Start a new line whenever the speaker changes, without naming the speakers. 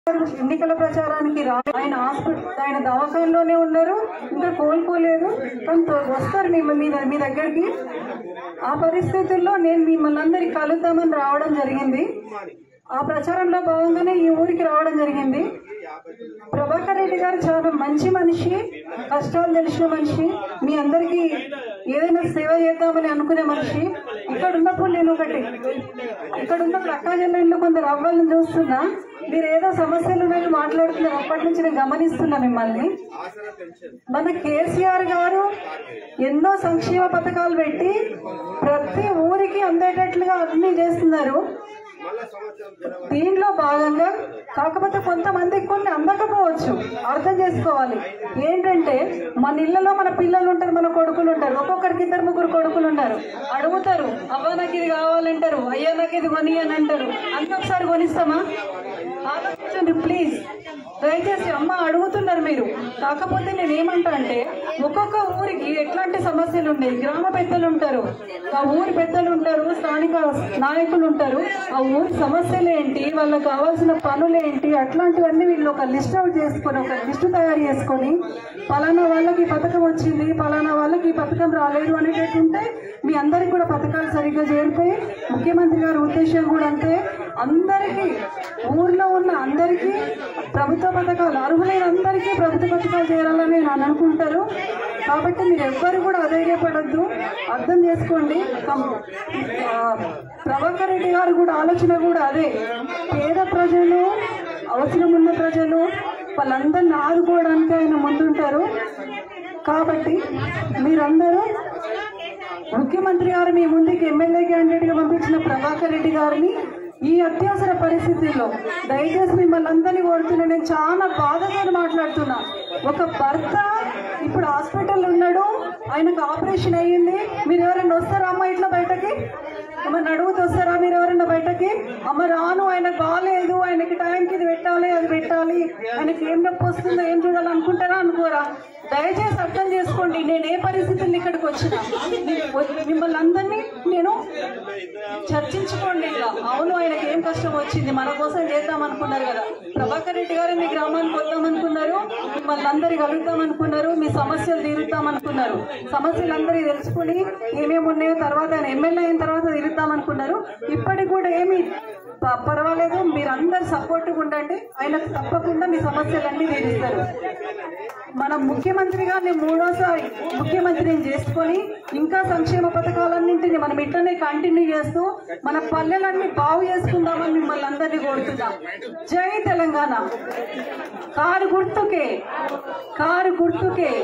ఎన్నికల ప్రచారానికి రా ఆయన హాస్పిటల్ ఆయన దవాఖానలోనే ఉన్నారు ఇంకా కోలుకోలేదు కానీ తో- వస్తారు మిమ్మల్ని మీ ద- మీ దగ్గరికి ఆ పరిస్థితుల్లో నేను మిమ్మల్ని అందరికి కలుద్దామని రావడం జరిగింది ఆ ప్రచారంలో భాగంగానే ఈ ఊరికి రావడం జరిగింది ప్రభాకర్ రెడ్డి గారు చాలా మంచి మనిషి కష్టాలు తెలిసిన మనిషి మీ అందరికీ ఏదైనా సేవ చేద్దామని అనుకునే మనిషి ఇక్కడ ఉన్నప్పుడు నేను ఒకటి ఇక్కడ ఉన్నప్పుడు అక్కా జిల్లాలో కొందరు అవ్వాలని చూస్తున్నా మీరు ఏదో సమస్యలు ఉన్నాయి మాట్లాడుతున్నారు అప్పటి నుంచి నేను గమనిస్తున్నా మిమ్మల్ని మన కేసీఆర్ గారు ఎన్నో సంక్షేమ పథకాలు పెట్టి ప్రతి ఊరికి అందేటట్లుగా అన్ని చేస్తున్నారు దీనిలో భాగంగా కాకపోతే కొంతమందికి కొన్ని అందకపోవచ్చు అర్థం చేసుకోవాలి ఏంటంటే మన ఇళ్లలో మన పిల్లలు ఉంటారు మన కొడుకులు ఉంటారు ఒక్కొక్కరికి ఇద్దరు ముగ్గురు కొడుకులు ఉంటారు అడుగుతారు అవ్వ నాకు ఇది కావాలంటారు అయ్యా నాకు ఇది కొని అని అంటారు అన్ని ఒకసారి కొనిస్తామా ఆలోచించండి ప్లీజ్ దయచేసి అమ్మ అడుగుతున్నారు మీరు కాకపోతే నేను ఏమంటా అంటే ఒక్కొక్క ఊరికి ఎట్లాంటి సమస్యలు ఉన్నాయి గ్రామ పెద్దలు ఉంటారు ఆ ఊరి పెద్దలు ఉంటారు స్థానిక నాయకులు ఉంటారు ఆ ఊరి సమస్యలు ఏంటి వాళ్ళకి కావాల్సిన పనులు ఏంటి అట్లాంటివన్నీ వీళ్ళు ఒక లిస్ట్ అవుట్ చేసుకొని ఒక లిస్టు తయారు చేసుకొని పలానా వాళ్ళకి ఈ పథకం వచ్చింది పలానా వాళ్ళకి ఈ పథకం రాలేదు అనేటట్టు ఉంటే మీ అందరికి కూడా పథకాలు సరిగ్గా చేరిపోయి ముఖ్యమంత్రి గారి ఉద్దేశం కూడా అంతే అందరికీ ఊర్లో ఉన్న అందరికీ ప్రభుత్వ పథకాలు అర్హులైన అందరికీ ప్రభుత్వ పథకాలు చేరాలని నేను అనుకుంటారు కాబట్టి మీరు ఎవ్వరు కూడా అధైర్యపడద్దు అర్థం చేసుకోండి కం- ఆ, ప్రభాకర్ రెడ్డి గారు కూడా ఆలోచన కూడా అదే పేద ప్రజలు అవసరం ఉన్న ప్రజలు వాళ్ళందరిని ఆదుకోవడానికి ఆయన ముందుంటారు కాబట్టి మీరందరూ ముఖ్యమంత్రి గారు మీ ముందుకి ఎమ్మెల్యే క్యాండిడేట్ గా పంపించిన ప్రభాకర్ రెడ్డి గారిని ఈ అత్యవసర పరిస్థితుల్లో దయచేసి మిమ్మల్ని అందరినీ కోరుతున్నా నేను చాలా బాధగా మాట్లాడుతున్నా ఒక భర్త ఇప్పుడు హాస్పిటల్ ఉన్నాడు ఆయనకు ఆపరేషన్ అయ్యింది మీరు ఎవరైనా వస్తారా అమ్మ ఇట్లా బయటకి ఏమన్నా అడుగుతూ వస్తారా మీరు ఎవరైనా బయటకి అమ్మ రాను ఆయనకు బాగాలేదు ఆయనకి టైంకి ఇది పెట్టాలి అది పెట్టాలి ఆయనకి ఏం నొప్పి వస్తుందో ఏం చూడాలనుకుంటారా అనుకోరా దయచేసి అర్థం చేసుకోండి నేను ఏ పరిస్థితుల్లో ఇక్కడికి వచ్చినా మిమ్మల్ని అందరినీ నేను చర్చించుకోండి ఇలా అవును ఆయనకి ఏం కష్టం వచ్చింది మన కోసం చేద్దాం అనుకున్నారు కదా ప్రభాకర్ రెడ్డి గారు మీ గ్రామానికి వద్దాం అనుకున్నారు మిమ్మల్ని అందరి కలుద్దాం అనుకున్నారు మీ సమస్యలు తీరుద్దాం అనుకున్నారు సమస్యలు అందరికీ తెలుసుకుని ఏమేమి ఉన్నాయో తర్వాత ఆయన ఎమ్మెల్యే అయిన తర్వాత తీరుద్దాం అనుకున్నారు ఇప్పటికి కూడా ఏమి ప- పర్వాలేదు మీరు అందరు సపోర్ట్గా ఉండండి ఆయనకు తప్పకుండా మీ సమస్యలన్నీ తీరుస్తారు మన ముఖ్యమంత్రి గారిని మూడోసారి ముఖ్యమంత్రిని చేసుకొని ఇంకా సంక్షేమ పథకాలన్నింటినీ మనం ఇట్లనే కంటిన్యూ చేస్తూ మన పల్లెలన్నీ బాగు చేసుకుందామని మిమ్మల్ని అందరినీ కోరుతున్నాం జై తెలంగాణ కారు గుర్తుకే కారు గుర్తుకే